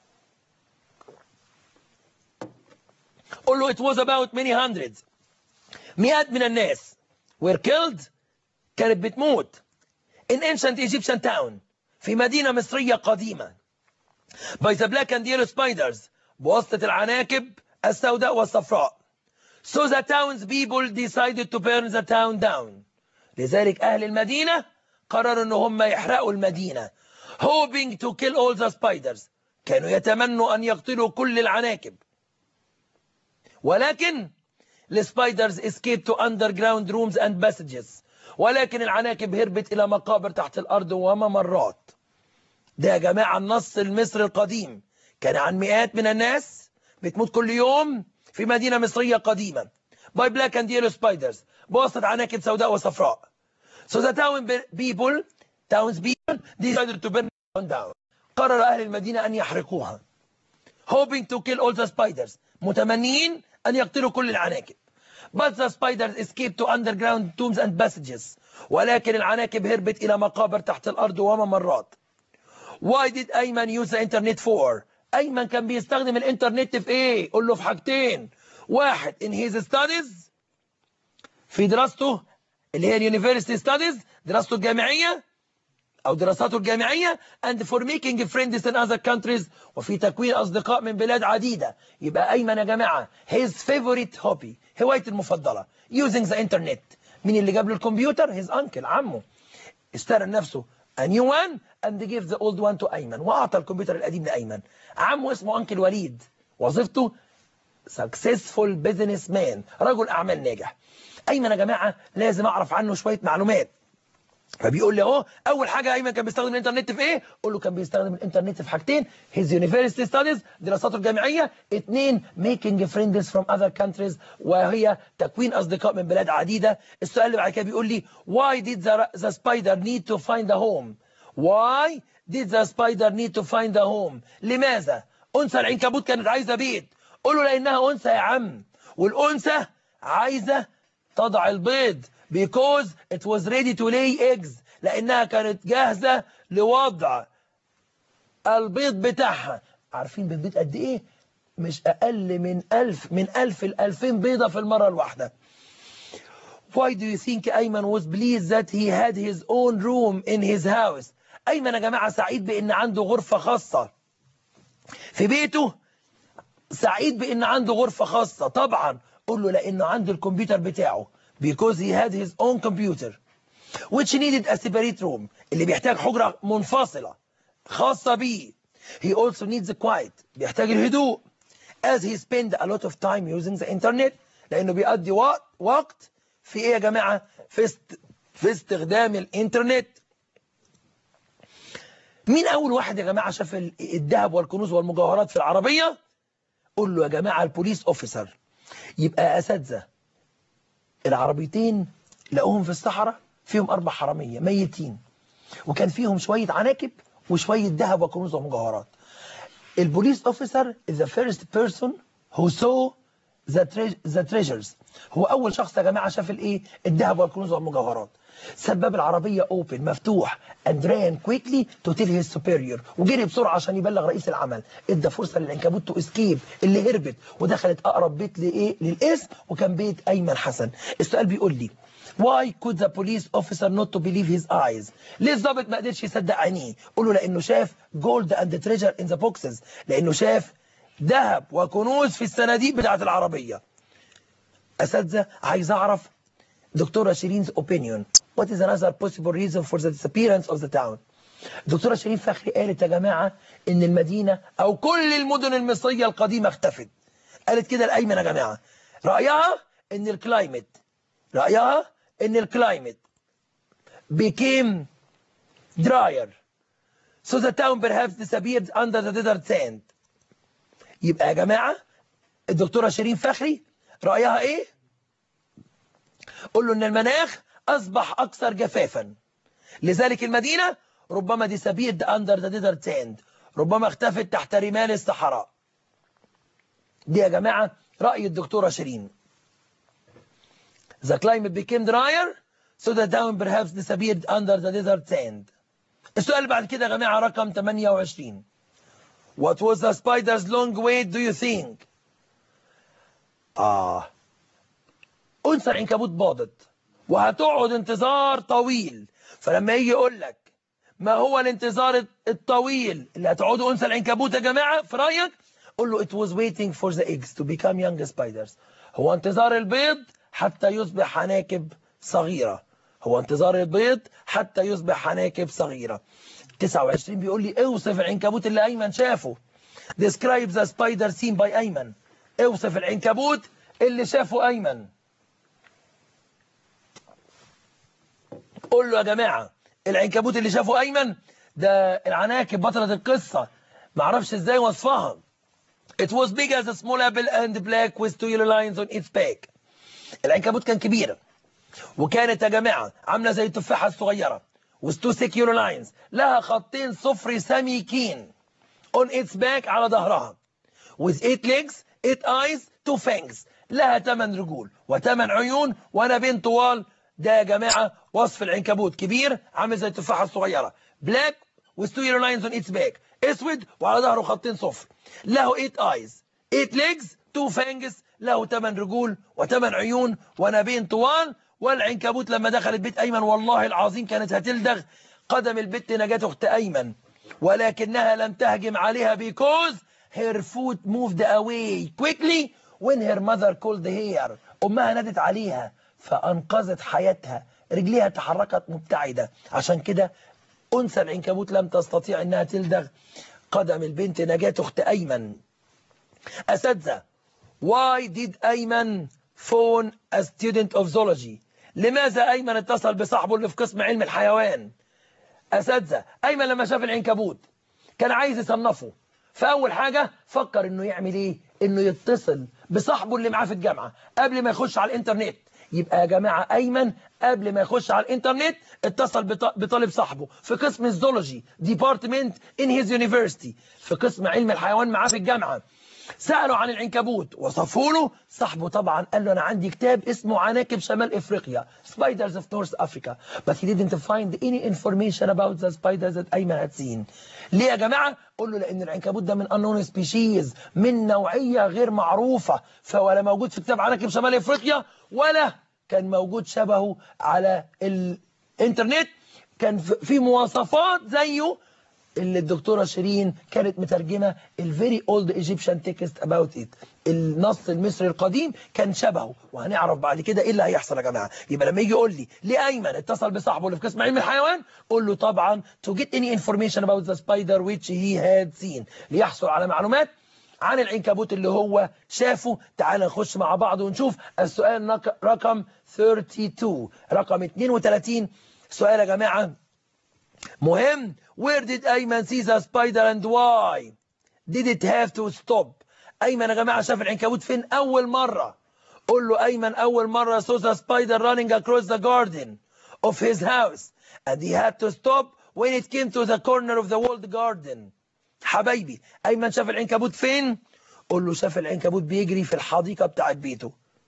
قول له it was about many hundreds مئات من الناس were killed كانت بتموت in ancient Egyptian town في مدينة مصرية قديمة by the black and yellow spiders بواسطة العناكب السوداء والصفراء so the town's people decided to burn the town down لذلك أهل المدينة قرروا أن هم يحرقوا المدينة hoping to kill all the spiders كانوا يتمنوا أن يقتلوا كل العناكب ولكن السبايدرز escaped to underground rooms and passages ولكن العناكب هربت إلى مقابر تحت الأرض وممرات ده يا جماعة النص المصري القديم كان عن مئات من الناس بتموت كل يوم في مدينة مصرية قديمة by black and yellow spiders بواسطة عناكب سوداء وصفراء so the town people towns people decided to burn down down قرر أهل المدينة أن يحرقوها hoping to kill all the spiders متمنيين أن يقتلوا كل العناكب but the spiders escaped to underground tombs and passages ولكن العناكب هربت إلى مقابر تحت الأرض وممرات why did أيمن use the internet for أيمن كان بيستخدم الإنترنت في إيه قول له في حاجتين واحد in his studies في دراسته اللي هي university studies دراسته الجامعية أو دراساته الجامعية and for making friends in other countries وفي تكوين أصدقاء من بلاد عديدة يبقى أيمن يا جماعة his favorite hobby هوايته المفضلة using the internet مين اللي جاب له الكمبيوتر his uncle عمه اشترى لنفسه a new one and gave the old one to أيمن وأعطى الكمبيوتر القديم لأيمن عمه اسمه أنكل وليد وظيفته successful businessman رجل أعمال ناجح أيمن يا جماعة لازم أعرف عنه شوية معلومات فبيقول لي اهو اول حاجه ايمن كان بيستخدم الانترنت في ايه قول له كان بيستخدم الانترنت في حاجتين هيز يونيفرسيتي ستاديز دراساته الجامعيه اثنين ميكينج فريندز فروم اذر كانتريز وهي تكوين اصدقاء من بلاد عديده السؤال اللي بعد كده بيقول لي why did the, the spider need to find a home why did the spider need to find a home لماذا انثى العنكبوت كانت عايزه بيت قول له لانها انثى يا عم والانثى عايزه تضع البيض because it was ready to lay eggs لأنها كانت جاهزة لوضع البيض بتاعها عارفين بالبيض قد إيه؟ مش أقل من ألف من ألف لألفين بيضة في المرة الواحدة Why do you think أيمن was pleased that he had his own room in his house أيمن يا جماعة سعيد بأن عنده غرفة خاصة في بيته سعيد بأن عنده غرفة خاصة طبعا قول له لأنه عنده الكمبيوتر بتاعه because he had his own computer which needed a separate room اللي بيحتاج حجرة منفصلة خاصة بيه he also needs quiet بيحتاج الهدوء as he spend a lot of time using the internet لأنه بيقضي وقت وقت في إيه يا جماعة في است... في استخدام الإنترنت مين أول واحد يا جماعة شاف الذهب والكنوز والمجوهرات في العربية قول له يا جماعة البوليس أوفيسر يبقى أساتذة العربيتين لقوهم في الصحراء فيهم أربع حرامية ميتين وكان فيهم شوية عناكب وشوية ذهب وكنوز ومجوهرات البوليس اوفيسر is the first person who saw the, tre the treasures هو أول شخص يا جماعة شاف الإيه الذهب والكنوز والمجوهرات سباب العربية open مفتوح and ran quickly to tell his superior وجري بسرعة عشان يبلغ رئيس العمل ادى فرصة للعنكبوت تو اسكيب اللي هربت ودخلت أقرب بيت لإيه للقسم وكان بيت أيمن حسن السؤال بيقول لي Why could the police officer not to believe his eyes? ليه الضابط ما قدرش يصدق عينيه؟ قول له لأنه شاف gold and treasure in the boxes لأنه شاف ذهب وكنوز في الصناديق بتاعت العربية. أساتذة عايز أعرف دكتورة شيرين's opinion. What is another possible reason for the disappearance of the town? دكتورة شيرين فخري قالت يا جماعة إن المدينة أو كل المدن المصرية القديمة اختفت. قالت كده الأيمن يا جماعة. رأيها إن الكلايمت رأيها ان الكلايمت became drier so the town perhaps disappeared under the desert sand يبقى يا جماعة الدكتورة شيرين فخري رأيها ايه قول له ان المناخ اصبح اكثر جفافا لذلك المدينة ربما disappeared under the desert sand ربما اختفت تحت رمال الصحراء دي يا جماعة رأي الدكتورة شيرين The climate became drier, so the town perhaps disappeared under the desert sand. السؤال اللي بعد كده يا جماعة رقم 28. What was the spider's long wait do you think? آه أنثى العنكبوت باضت وهتقعد انتظار طويل فلما يجي يقول لك ما هو الانتظار الطويل اللي هتقعده أنثى العنكبوت يا جماعة في رأيك قول له it was waiting for the eggs to become young spiders هو انتظار البيض حتى يصبح حناكب صغيرة هو انتظار البيض حتى يصبح حناكب صغيرة 29 بيقول لي اوصف العنكبوت اللي أيمن شافه describe the spider seen by أيمن اوصف العنكبوت اللي شافه أيمن قول له يا جماعة العنكبوت اللي شافه أيمن ده العناكب بطلة القصة معرفش ازاي وصفها It was big as a small apple and black with two yellow lines on its back العنكبوت كان كبيرة وكانت يا جماعة عاملة زي التفاحة الصغيرة with two thick yellow lines لها خطين صفر سميكين on its back على ظهرها with eight legs eight eyes two fangs لها ثمان رجول وثمان عيون ونبين طوال ده يا جماعة وصف العنكبوت كبير عامل زي التفاحة الصغيرة black with two yellow lines on its back اسود وعلى ظهره خطين صفر له eight eyes eight legs two fangs له ثمان رجول وثمان عيون ونبين طوال والعنكبوت لما دخلت بيت أيمن والله العظيم كانت هتلدغ قدم البت نجاة أخت أيمن ولكنها لم تهجم عليها because her foot moved away quickly when her mother called her أمها نادت عليها فأنقذت حياتها رجليها تحركت مبتعدة عشان كده أنثى العنكبوت لم تستطيع أنها تلدغ قدم البنت نجاة أخت أيمن أساتذة Why did Ayman phone a student of zoology? لماذا أيمن اتصل بصاحبه اللي في قسم علم الحيوان أساتذة أيمن لما شاف العنكبوت كان عايز يصنفه فأول حاجة فكر إنه يعمل إيه إنه يتصل بصاحبه اللي معاه في الجامعة قبل ما يخش على الإنترنت يبقى يا جماعة أيمن قبل ما يخش على الإنترنت اتصل بط- بطالب صاحبه في قسم الزولوجي ديبارتمنت إن هيز يونيفرسيتي في قسم علم الحيوان معاه في الجامعة سألوا عن العنكبوت وصفوا له صاحبه طبعا قال له أنا عندي كتاب اسمه عناكب شمال إفريقيا Spiders of North Africa but he didn't find any information about the spiders that أيمن had seen ليه يا جماعة؟ قول له لأن العنكبوت ده من unknown species من نوعية غير معروفة فهو لا موجود في كتاب عناكب شمال إفريقيا ولا كان موجود شبهه على الإنترنت كان في- في مواصفات زيه اللي الدكتورة شيرين كانت مترجمة الفيري اولد ايجيبشن تكست اباوت ات النص المصري القديم كان شبهه وهنعرف بعد كده ايه اللي هيحصل يا جماعه يبقى لما يجي يقول لي ليه ايمن اتصل بصاحبه اللي في قسم علم الحيوان قول له طبعا to get any information about the spider which he had seen ليحصل على معلومات عن العنكبوت اللي هو شافه تعال نخش مع بعض ونشوف السؤال نق- رقم 32 رقم 32 سؤال يا جماعه مهم where did أيمن see the spider and why did it have to stop أيمن يا جماعة شاف العنكبوت فين أول مرة قول له أيمن أول مرة saw the spider running across the garden of his house and he had to stop when it came to the corner of the walled garden حبايبي أيمن شاف العنكبوت فين قول له شاف العنكبوت بيجري في الحديقة بتاعت بيته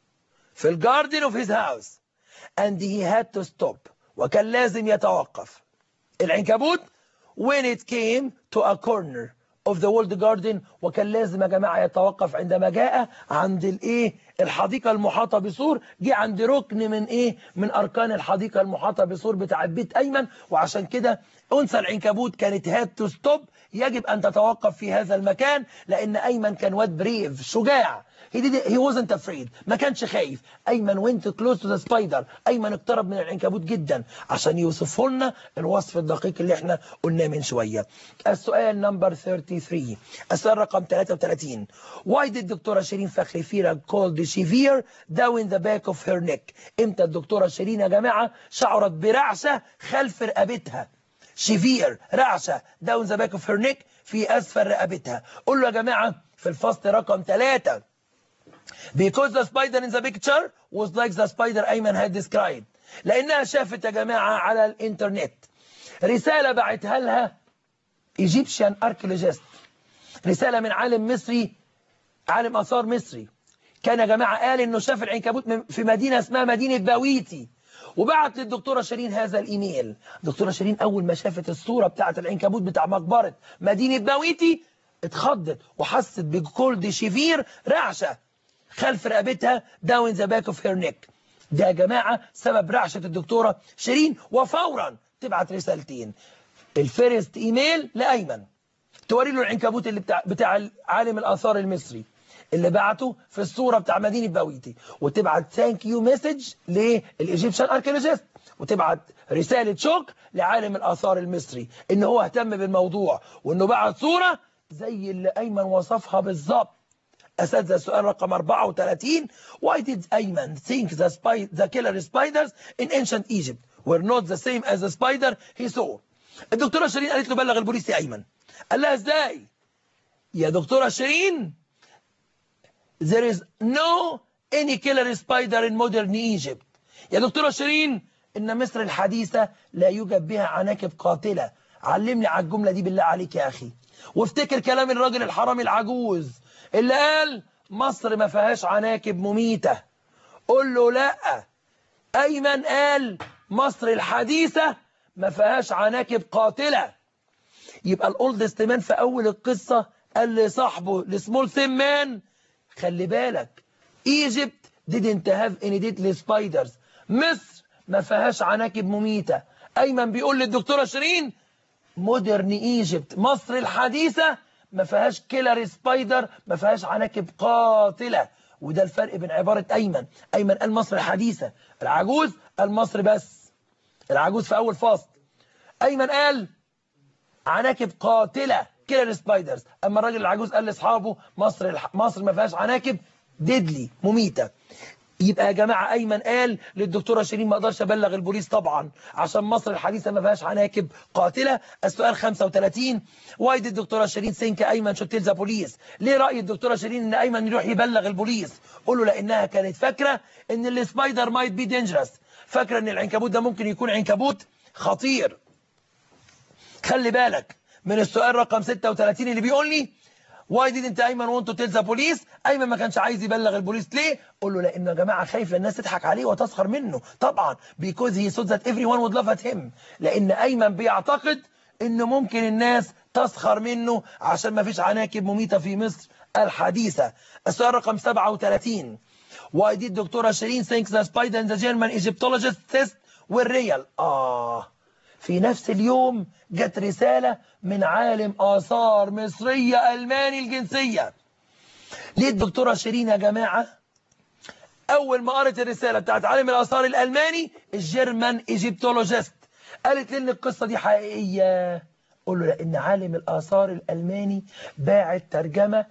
في الجاردن of his house and he had to stop وكان لازم يتوقف العنكبوت when it came to a corner of the walled garden وكان لازم يا جماعة يتوقف عندما جاء عند الايه الحديقة المحاطة بسور جه عند ركن من ايه من اركان الحديقة المحاطة بسور بتاع بيت ايمن وعشان كده انثى العنكبوت كانت هاد تو ستوب يجب ان تتوقف في هذا المكان لان ايمن كان واد بريف شجاع he, did he wasn't afraid ما كانش خايف ايمن went close to the spider ايمن اقترب من العنكبوت جدا عشان يوصفه لنا الوصف الدقيق اللي احنا قلناه من شويه السؤال نمبر 33 السؤال رقم 33 why did دكتوره شيرين فخري فيرا called severe down the back of her neck امتى الدكتوره شيرين يا جماعه شعرت برعشه خلف رقبتها شيفير رعشه down the back of her neck في اسفل رقبتها قول له يا جماعه في الفصل رقم 3 because the spider in the picture was like the spider أيمن had described لأنها شافت يا جماعة على الإنترنت رسالة بعتها لها Egyptian archaeologist رسالة من عالم مصري عالم آثار مصري كان يا جماعة قال إنه شاف العنكبوت من- في مدينة اسمها مدينة باويتي وبعت للدكتورة شيرين هذا الإيميل دكتورة شيرين أول ما شافت الصورة بتاعة العنكبوت بتاع مقبرة مدينة باويتي اتخضت وحست بكولد شيفير رعشة خلف رقبتها داون ذا باك اوف هير نيك ده يا جماعة سبب رعشة الدكتورة شيرين وفورا تبعت رسالتين الفيرست ايميل لأيمن توري له العنكبوت اللي بتاع, بتاع عالم الآثار المصري اللي بعته في الصورة بتاع مدينة باويتي وتبعت ثانك يو مسج للإيجيبشن اركيولوجيست وتبعت رسالة شكر لعالم الآثار المصري إن هو اهتم بالموضوع وإنه بعت صورة زي اللي أيمن وصفها بالظبط أساتذة السؤال رقم 34 Why did Ayman think the, spy, the killer spiders in ancient Egypt were not the same as the spider he saw الدكتورة شيرين قالت له بلغ البوليس يا أيمن قال لها ازاي يا دكتورة شيرين there is no any killer spider in modern Egypt يا دكتورة شيرين إن مصر الحديثة لا يوجد بها عناكب قاتلة علمني على الجملة دي بالله عليك يا أخي وافتكر كلام الراجل الحرامي العجوز اللي قال مصر ما فيهاش عناكب مميتة قول له لا أيمن قال مصر الحديثة ما فيهاش عناكب قاتلة يبقى الأولدست مان في أول القصة قال لصاحبه لسمول ثين مان خلي بالك Egypt didn't have any deadly spiders مصر ما فيهاش عناكب مميتة أيمن بيقول للدكتورة شيرين مودرن ايجيبت مصر الحديثة ما فيهاش كيلر سبايدر ما فيهاش عناكب قاتلة وده الفرق بين عبارة أيمن أيمن قال مصر الحديثة العجوز قال مصر بس العجوز في أول فصل أيمن قال عناكب قاتلة كيلر سبايدرز أما الراجل العجوز قال لأصحابه مصر الح... مصر ما فيهاش عناكب ديدلي مميتة يبقى يا جماعة أيمن قال للدكتورة شيرين ما اقدرش أبلغ البوليس طبعا عشان مصر الحديثة ما فيهاش عناكب قاتلة السؤال 35 واي دي الدكتورة شيرين سينك أيمن شوت ذا بوليس ليه رأي الدكتورة شيرين إن أيمن يروح يبلغ البوليس قول له لأنها كانت فاكرة إن السبايدر مايت بي دينجرس فاكرة إن العنكبوت ده ممكن يكون عنكبوت خطير خلي بالك من السؤال رقم 36 اللي بيقول لي واي ديد انت ايمن وانتو تيل ذا بوليس ايمن ما كانش عايز يبلغ البوليس ليه قول له لانه يا جماعه خايف الناس تضحك عليه وتسخر منه طبعا because he thought that everyone would laugh at him لان ايمن بيعتقد ان ممكن الناس تسخر منه عشان ما فيش عناكب مميته في مصر الحديثه السؤال رقم 37 why did دكتوره شيرين think the spider and the German Egyptologist test were real اه في نفس اليوم جت رسالة من عالم آثار مصرية ألماني الجنسية ليه الدكتورة شيرين يا جماعة أول ما قرأت الرسالة بتاعت عالم الآثار الألماني الجيرمان إيجيبتولوجيست قالت لي إن القصة دي حقيقية قول له لأن عالم الآثار الألماني باعت ترجمة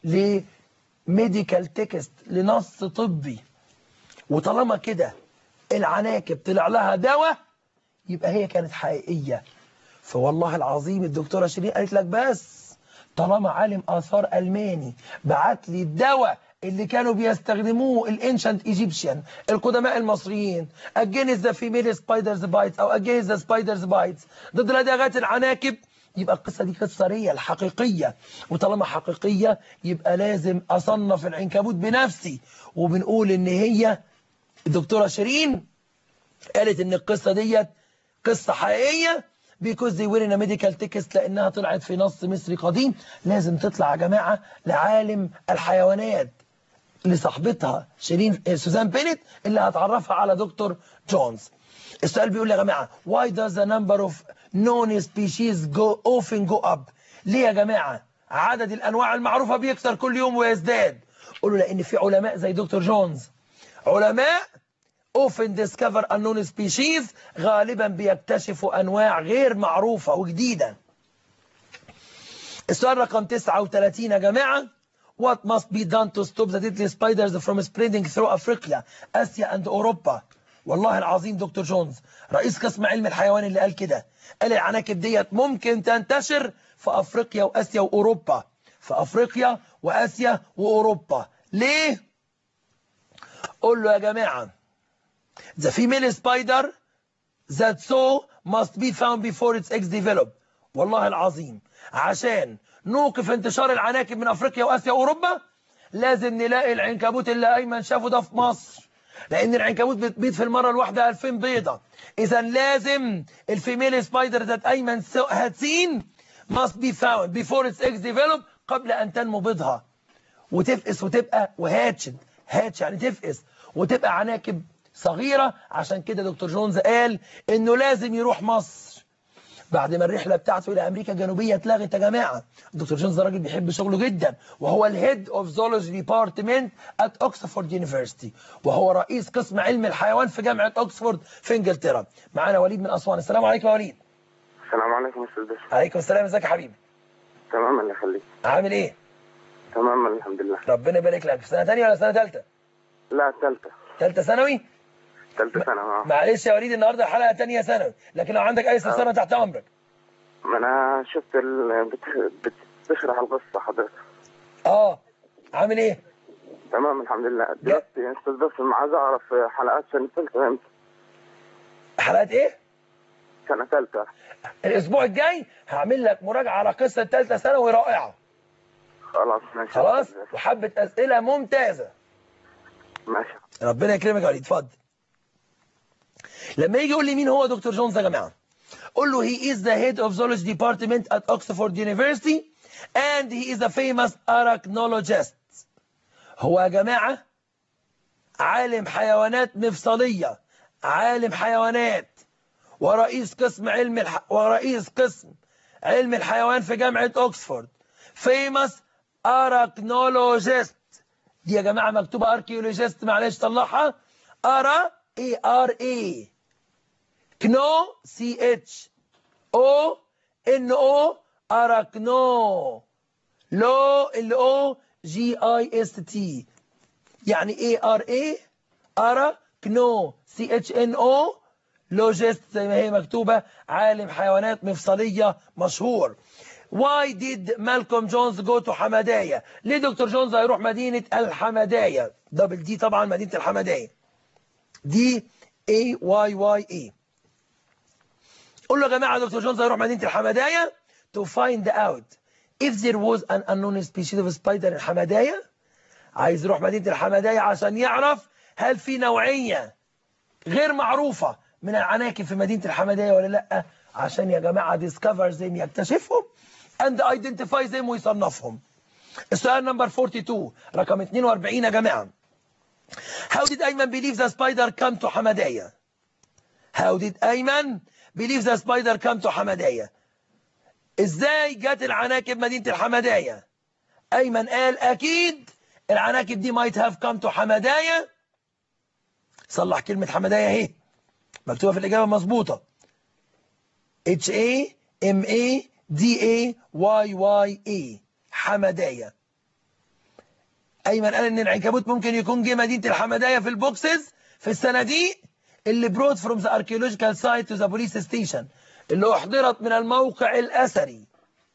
لميديكال تكست لنص طبي وطالما كده العناكب طلع لها دواء يبقى هي كانت حقيقية فوالله العظيم الدكتورة شيرين قالت لك بس طالما عالم آثار ألماني بعت لي الدواء اللي كانوا بيستخدموه الانشنت ايجيبشن القدماء المصريين against the female spiders bites او against the spiders bites ضد لدغات العناكب يبقى القصة دي قصة ريال حقيقية وطالما حقيقية يبقى لازم أصنف العنكبوت بنفسي وبنقول إن هي الدكتورة شيرين قالت إن القصة ديت قصة حقيقية because they were in a medical text لأنها طلعت في نص مصري قديم لازم تطلع يا جماعة لعالم الحيوانات لصاحبتها شيرين سوزان بينت اللي هتعرفها على دكتور جونز السؤال بيقول يا جماعة why does the number of known species go often go up ليه يا جماعة عدد الأنواع المعروفة بيكثر كل يوم ويزداد قولوا لأن في علماء زي دكتور جونز علماء often discover unknown species غالبا بيكتشفوا أنواع غير معروفة وجديدة السؤال رقم 39 يا جماعة What must be done to stop the deadly spiders from spreading through Africa, آسيا and أوروبا والله العظيم دكتور جونز رئيس قسم علم الحيوان اللي قال كده قال العناكب ديت ممكن تنتشر في أفريقيا وآسيا وأوروبا في أفريقيا وآسيا وأوروبا ليه؟ قول له يا جماعة The female spider that so must be found before its eggs develop. والله العظيم عشان نوقف انتشار العناكب من افريقيا واسيا واوروبا لازم نلاقي العنكبوت اللي ايمن شافه ده في مصر لان العنكبوت بتبيض في المره الواحده 2000 بيضه اذا لازم الفيميل سبايدر ذات ايمن had seen must be found before its eggs develop قبل ان تنمو بيضها وتفقس وتبقى وهاتشد هاتش يعني تفقس وتبقى عناكب صغيرة عشان كده دكتور جونز قال انه لازم يروح مصر بعد ما الرحلة بتاعته الى امريكا الجنوبية اتلغت يا جماعة دكتور جونز راجل بيحب شغله جدا وهو الهيد اوف زولوجي ديبارتمنت ات اوكسفورد يونيفرسيتي وهو رئيس قسم علم الحيوان في جامعة اوكسفورد في انجلترا معانا وليد من اسوان السلام عليكم يا وليد السلام عليكم يا استاذ باشا عليكم السلام ازيك يا حبيبي تمام الله يخليك عامل ايه تمام الحمد لله ربنا يبارك لك في سنة تانية ولا سنة تالتة لا الثالثة تالتة ثانوي ثالثة سنة اه معلش يا وليد النهارده حلقة تانية ثانوي لكن لو عندك اي استفسار تحت امرك ما انا شفت ال... بت... بتشرح القصة حضرتك اه عامل ايه تمام الحمد لله دلوقتي يا استاذ باسم عايز اعرف حلقات سنة ثالثة امتى؟ حلقات ايه سنة ثالثة الاسبوع الجاي هعمل لك مراجعه على قصه ثالثه ثانوي رائعه خلاص ماشي خلاص وحبه اسئله ممتازه ماشي ربنا يكرمك يا وليد اتفضل لما يجي يقول لي مين هو دكتور جونز يا جماعه قول له he is the head of zoology department at Oxford University and he is a famous arachnologist هو يا جماعه عالم حيوانات مفصليه عالم حيوانات ورئيس قسم علم الح... ورئيس قسم علم الحيوان في جامعة أكسفورد famous arachnologist دي يا جماعة مكتوبة archaeologist معلش طلعها أرا اي ار اي كنو سي اتش او ان او اراكنو لو ال او جي اي اس تي يعني اي ار اي أراكنو سي اتش ان او لوجيست زي ما هي مكتوبة عالم حيوانات مفصلية مشهور Why did Malcolm Jones go to حمدايا؟ ليه دكتور جونز هيروح مدينة الحمدايا؟ دبل دي طبعا مدينة الحمدايا. دي اي واي واي اي. قول له يا جماعة دكتور جونز هيروح مدينة الحمدايا to find out if there was an unknown species of spider in الحمدايا. عايز يروح مدينة الحمدايا عشان يعرف هل في نوعية غير معروفة من العناكب في مدينة الحمدايا ولا لأ عشان يا جماعة discover them يكتشفهم and identify them ويصنفهم السؤال نمبر 42 رقم 42 يا جماعة How did Ayman believe the spider come to حمدايا How did Ayman believe the spider come to حمدايا ازاي جت العناكب مدينة الحمدايا أيمن قال أكيد العناكب دي might have come to حمدايا صلح كلمة حمدايا اهي مكتوبة في الإجابة مظبوطة H A M A D A Y Y A حمدايا أيمن قال إن العنكبوت ممكن يكون جه مدينة الحمدايا في البوكسز في الصناديق اللي brought from the archaeological site to the police station اللي أحضرت من الموقع الأثري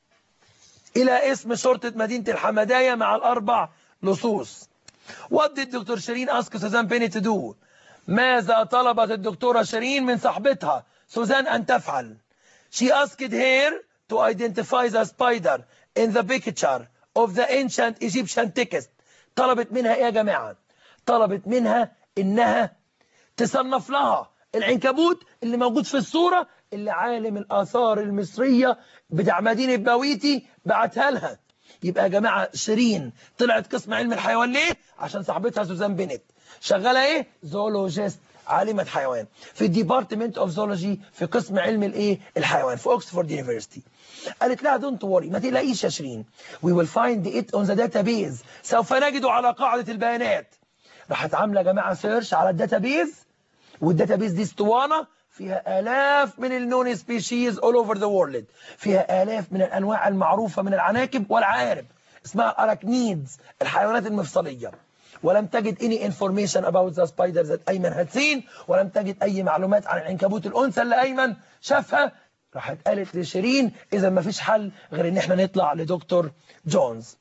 إلى اسم شرطة مدينة الحمدايا مع الأربع لصوص What did Dr. شيرين ask سوزان بيني to do? ماذا طلبت الدكتورة شيرين من صاحبتها سوزان أن تفعل؟ She asked her to identify the spider in the picture of the ancient Egyptian text. طلبت منها إيه يا جماعة؟ طلبت منها إنها تصنف لها العنكبوت اللي موجود في الصورة اللي عالم الآثار المصرية بتاع مدينة باويتي بعتها لها يبقى يا جماعة شيرين طلعت قسم علم الحيوان ليه؟ عشان صاحبتها سوزان بنت شغالة ايه؟ زولوجيست عالمة حيوان في الديبارتمنت اوف زولوجي في قسم علم الايه؟ الحيوان في اوكسفورد يونيفرستي قالت لها دونت وري ما تقلقيش يا شيرين وي ويل فايند ات اون ذا داتابيز سوف نجده على قاعدة البيانات راحت عاملة يا جماعة سيرش على الداتابيز والداتابيز دي اسطوانة فيها آلاف من النون سبيشيز all over the world فيها آلاف من الأنواع المعروفة من العناكب والعقارب اسمها أراكنيدز الحيوانات المفصلية ولم تجد any information about the spider that أيمن had seen ولم تجد أي معلومات عن العنكبوت الأنثى اللي أيمن شافها راحت قالت لشيرين إذا ما فيش حل غير إن إحنا نطلع لدكتور جونز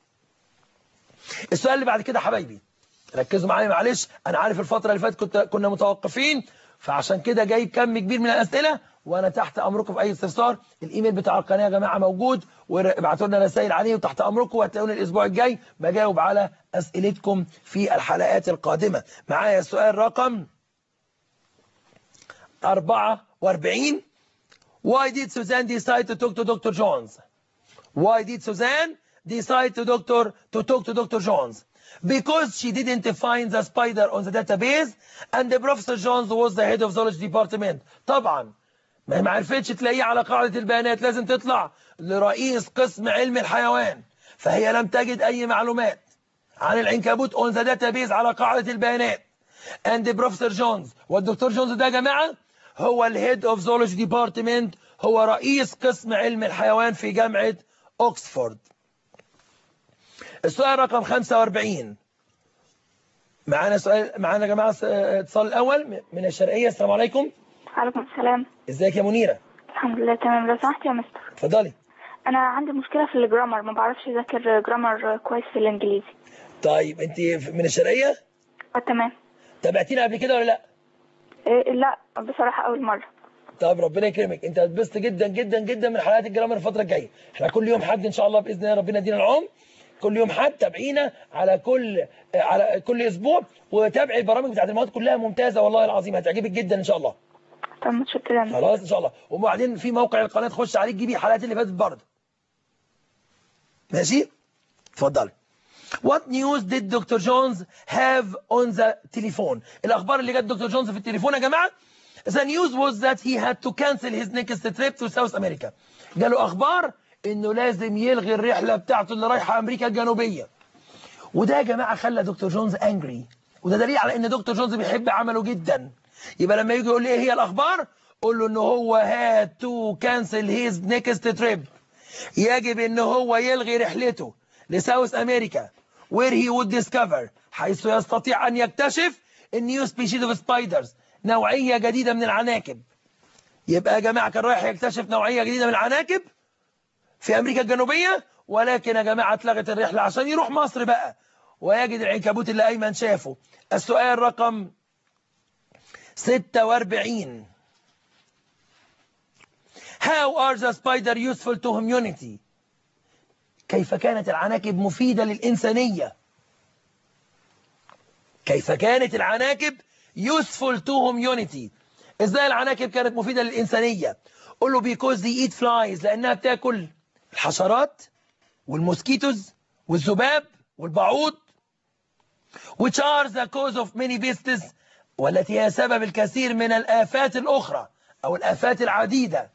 السؤال اللي بعد كده حبايبي ركزوا معايا معلش أنا عارف الفترة اللي فاتت كنت كنا متوقفين فعشان كده جايب كم كبير من الأسئلة وأنا تحت أمركم في أي استفسار الإيميل بتاع القناة يا جماعة موجود وابعتوا لنا رسائل عليه وتحت أمركم وهتلاقوني الأسبوع الجاي بجاوب على أسئلتكم في الحلقات القادمة معايا السؤال رقم 44 Why did Suzanne decide to talk to Dr. Jones? Why did Suzanne decide to doctor to talk to Dr. Jones? Because she didn't find the spider on the database and the Professor Jones was the head of zoology department. طبعا ما ما عرفتش تلاقيه على قاعدة البيانات لازم تطلع لرئيس قسم علم الحيوان فهي لم تجد أي معلومات عن العنكبوت on the database على قاعدة البيانات and the Professor Jones والدكتور جونز ده يا جماعة هو الهيد اوف zoology ديبارتمنت هو رئيس قسم علم الحيوان في جامعة اوكسفورد السؤال رقم 45 معانا سؤال معانا يا جماعه اتصال الاول من الشرقيه السلام عليكم عليكم السلام ازيك يا منيره الحمد لله تمام لو سمحت يا مستر اتفضلي انا عندي مشكله في الجرامر ما بعرفش اذاكر جرامر كويس في الانجليزي طيب انت من الشرقيه اه تمام تابعتينا قبل كده ولا لا إيه لا بصراحه اول مره طب ربنا يكرمك انت هتبسط جدا جدا جدا من حلقات الجرامر الفتره الجايه احنا كل يوم حد ان شاء الله باذن الله ربنا يدينا العمر كل يوم حد تابعينا على كل على كل اسبوع وتابعي البرامج بتاعت المواد كلها ممتازه والله العظيم هتعجبك جدا ان شاء الله طب متشكره خلاص ان شاء الله وبعدين في موقع القناه تخش عليه تجيبي الحلقات اللي فاتت برضه ماشي اتفضلي What news did Dr. Jones have on the telephone الاخبار اللي جت دكتور جونز في التليفون يا جماعه The news was that he had to cancel his next trip to South America جاله اخبار انه لازم يلغي الرحله بتاعته اللي رايحه امريكا الجنوبيه وده يا جماعه خلى دكتور جونز انجري وده دليل على ان دكتور جونز بيحب عمله جدا يبقى لما يجي يقول لي ايه هي الاخبار قول له ان هو هاد تو كانسل هيز نيكست تريب يجب ان هو يلغي رحلته لساوث امريكا where he would discover حيث يستطيع ان يكتشف النيو سبيشيز اوف سبايدرز نوعيه جديده من العناكب يبقى يا جماعه كان رايح يكتشف نوعيه جديده من العناكب في امريكا الجنوبيه ولكن يا جماعه اتلغت الرحله عشان يروح مصر بقى ويجد العنكبوت اللي ايمن شافه السؤال رقم 46 How are the spider useful to humanity كيف كانت العناكب مفيدة للإنسانية كيف كانت العناكب useful to humanity ازاي العناكب كانت مفيدة للإنسانية قول له because they eat flies لأنها بتاكل الحشرات والموسكيتوز والذباب والبعوض which are the cause of many pests والتي هي سبب الكثير من الآفات الأخرى أو الآفات العديدة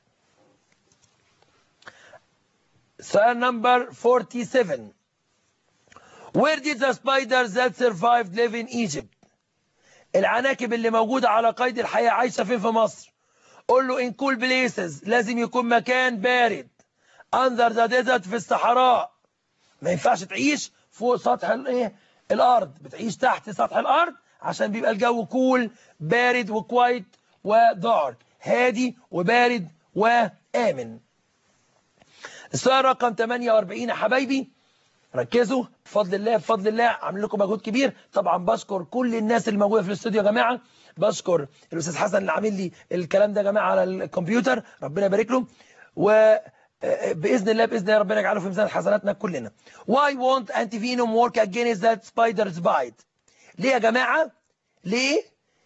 سؤال نمبر 47 Where did the spiders that survived live in Egypt العناكب اللي موجودة على قيد الحياة عايشة فين في مصر قول له in cool places لازم يكون مكان بارد under the desert في الصحراء ما ينفعش تعيش فوق سطح الايه الارض بتعيش تحت سطح الارض عشان بيبقى الجو كول بارد وكوايت ودارك هادي وبارد وامن السؤال رقم 48 يا حبايبي ركزوا بفضل الله بفضل الله عامل لكم مجهود كبير طبعا بشكر كل الناس اللي موجوده في الاستوديو يا جماعه بشكر الاستاذ حسن اللي عامل لي الكلام ده يا جماعه على الكمبيوتر ربنا يبارك له و باذن الله باذن الله ربنا يجعله في ميزان حسناتنا كلنا why won't antivenom work against that spider's bite ليه يا جماعه ليه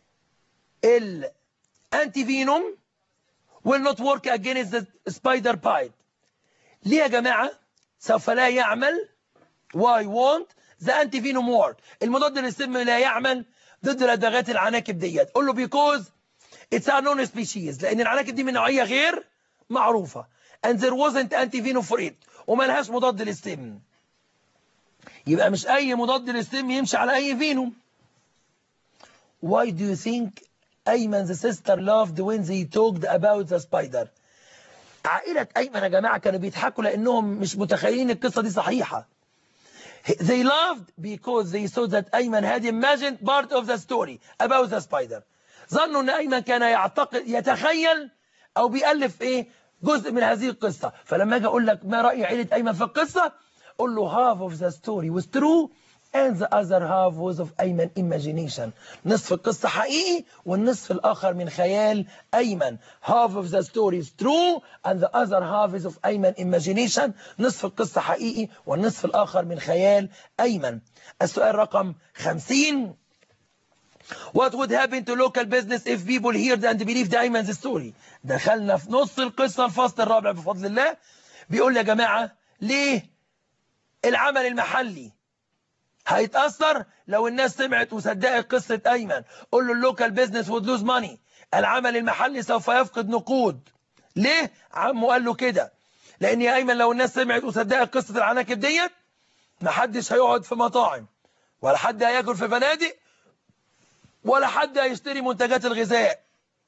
الانتيفينوم will not work against the spider bite ليه يا جماعه سوف لا يعمل why won't the antivenom work المضاد للسم لا يعمل ضد لدغات العناكب ديت قول له because it's a non species لان العناكب دي من نوعيه غير معروفه and there wasn't antivenom for it وملهاش مضاد للسم يبقى مش اي مضاد للسم يمشي على اي فينوم why do you think ايمن the sister loved when they talked about the spider عائلة ايمن يا جماعة كانوا بيضحكوا لانهم مش متخيلين القصة دي صحيحة they loved because they saw that ايمن had imagined part of the story about the spider ظنوا ان ايمن كان يعتقد يتخيل او بيألف ايه جزء من هذه القصة فلما اجي اقول لك ما رأي عيلة ايمن في القصة قول له half of the story was true and the other half was of ايمن imagination نصف القصة حقيقي والنصف الاخر من خيال ايمن half of the story is true and the other half is of ايمن imagination نصف القصة حقيقي والنصف الاخر من خيال ايمن السؤال رقم 50 What would happen to local business if people heard and believed Ayman's story? دخلنا في نص القصة الفصل الرابع بفضل الله بيقول يا جماعة ليه العمل المحلي هيتأثر لو الناس سمعت وصدقت قصة أيمن قول له اللوكال بيزنس would lose money العمل المحلي سوف يفقد نقود ليه؟ عمه قال له كده لأن يا أيمن لو الناس سمعت وصدقت قصة العناكب ديت محدش هيقعد في مطاعم ولا حد هياكل في فنادق ولا حد هيشتري منتجات الغذاء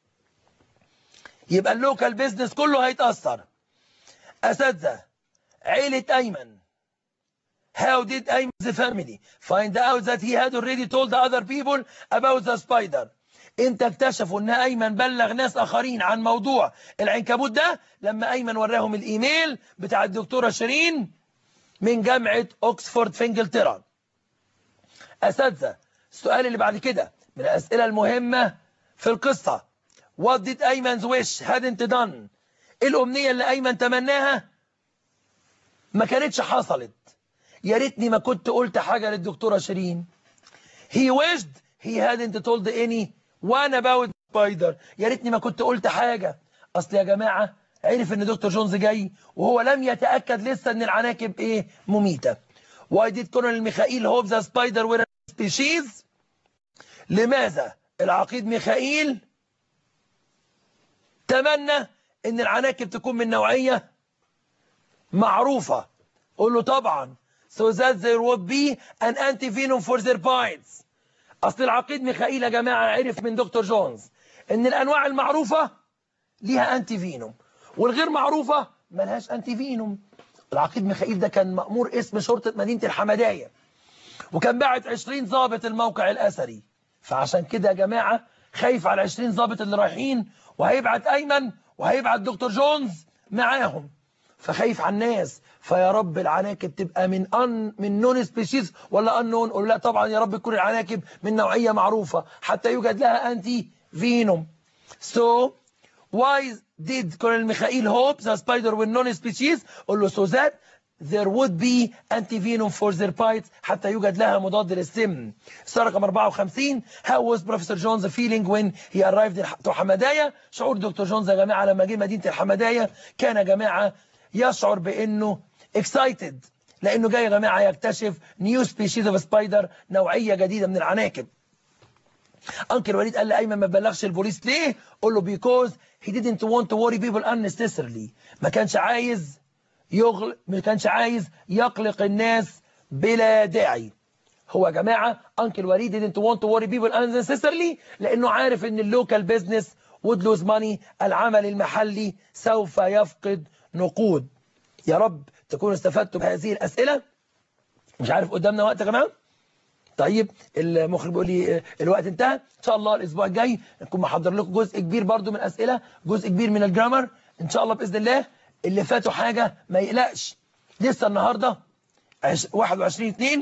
يبقى اللوكال بيزنس كله هيتأثر أساتذة عيلة أيمن How did Ayman's family find out that he had already told the other people about the spider انت اكتشفوا ان ايمن بلغ ناس اخرين عن موضوع العنكبوت ده لما ايمن وراهم الايميل بتاع الدكتورة شيرين من جامعة اوكسفورد في انجلترا اساتذة السؤال اللي بعد كده من الاسئلة المهمة في القصة What did Ayman's wish hadn't done الامنية اللي ايمن تمناها ما كانتش حصلت يا ريتني ما كنت قلت حاجة للدكتورة شيرين he wished he hadn't told any one about spider يا ريتني ما كنت قلت حاجة اصل يا جماعة عرف ان دكتور جونز جاي وهو لم يتأكد لسه ان العناكب ايه مميتة why did كولونيل ميخائيل hope the spider were a species لماذا العقيد ميخائيل تمنى ان العناكب تكون من نوعية معروفة قول له طبعا so that there would be an antivenom for their bites اصل العقيد ميخائيل يا جماعة عرف من دكتور جونز ان الانواع المعروفة ليها انتيفينوم والغير معروفة ملهاش انتيفينوم العقيد ميخائيل ده كان مأمور اسم شرطة مدينة الحمداية وكان باعت 20 ضابط الموقع الأثري فعشان كده يا جماعة خايف على 20 ضابط اللي رايحين وهيبعت أيمن وهيبعت دكتور جونز معاهم فخايف على الناس فيا رب العناكب تبقى من ان من نون سبيشيز ولا ان نون لا طبعا يا رب تكون العناكب من نوعية معروفة حتى يوجد لها انتي فينوم so why did Colonel Mikhail hope the spider with non species قول له so that there would be antivenom for their bites حتى يوجد لها مضاد للسم السؤال رقم 54 how was Professor Jones feeling when he arrived to حمدايا شعور دكتور جونز يا جماعة لما جه مدينة الحمدايا كان يا جماعة يشعر بانه excited لانه جاي يا جماعة يكتشف new species of spider نوعية جديدة من العناكب انكل وليد قال لايمن ما تبلغش البوليس ليه قول له because he didn't want to worry people unnecessarily ما كانش عايز يغل ما كانش عايز يقلق الناس بلا داعي هو يا جماعة انكل وليد didn't want to worry people unnecessarily لانه عارف ان اللوكال بيزنس would lose money العمل المحلي سوف يفقد نقود يا رب تكونوا استفدتوا بهذه الاسئله مش عارف قدامنا وقت يا جماعه طيب المخرج بيقول لي الوقت انتهى ان شاء الله الاسبوع الجاي نكون محضر لكم جزء كبير برضو من الاسئله جزء كبير من الجرامر ان شاء الله باذن الله اللي فاتوا حاجه ما يقلقش لسه النهارده 21 2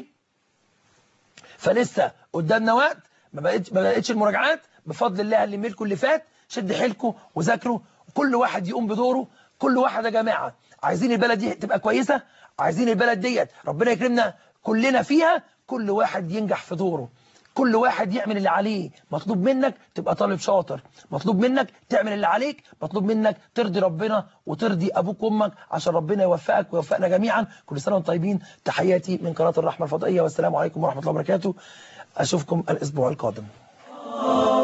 فلسه قدامنا وقت ما بقتش ما بقتش المراجعات بفضل الله اللي ملكوا اللي فات شد حيلكم وذاكروا وكل واحد يقوم بدوره كل واحد يا جماعه عايزين البلد دي تبقى كويسه عايزين البلد ديت ربنا يكرمنا كلنا فيها كل واحد ينجح في دوره كل واحد يعمل اللي عليه مطلوب منك تبقى طالب شاطر مطلوب منك تعمل اللي عليك مطلوب منك ترضي ربنا وترضي ابوك وامك عشان ربنا يوفقك ويوفقنا جميعا كل سنه وانتم طيبين تحياتي من قناه الرحمه الفضائيه والسلام عليكم ورحمه الله وبركاته اشوفكم الاسبوع القادم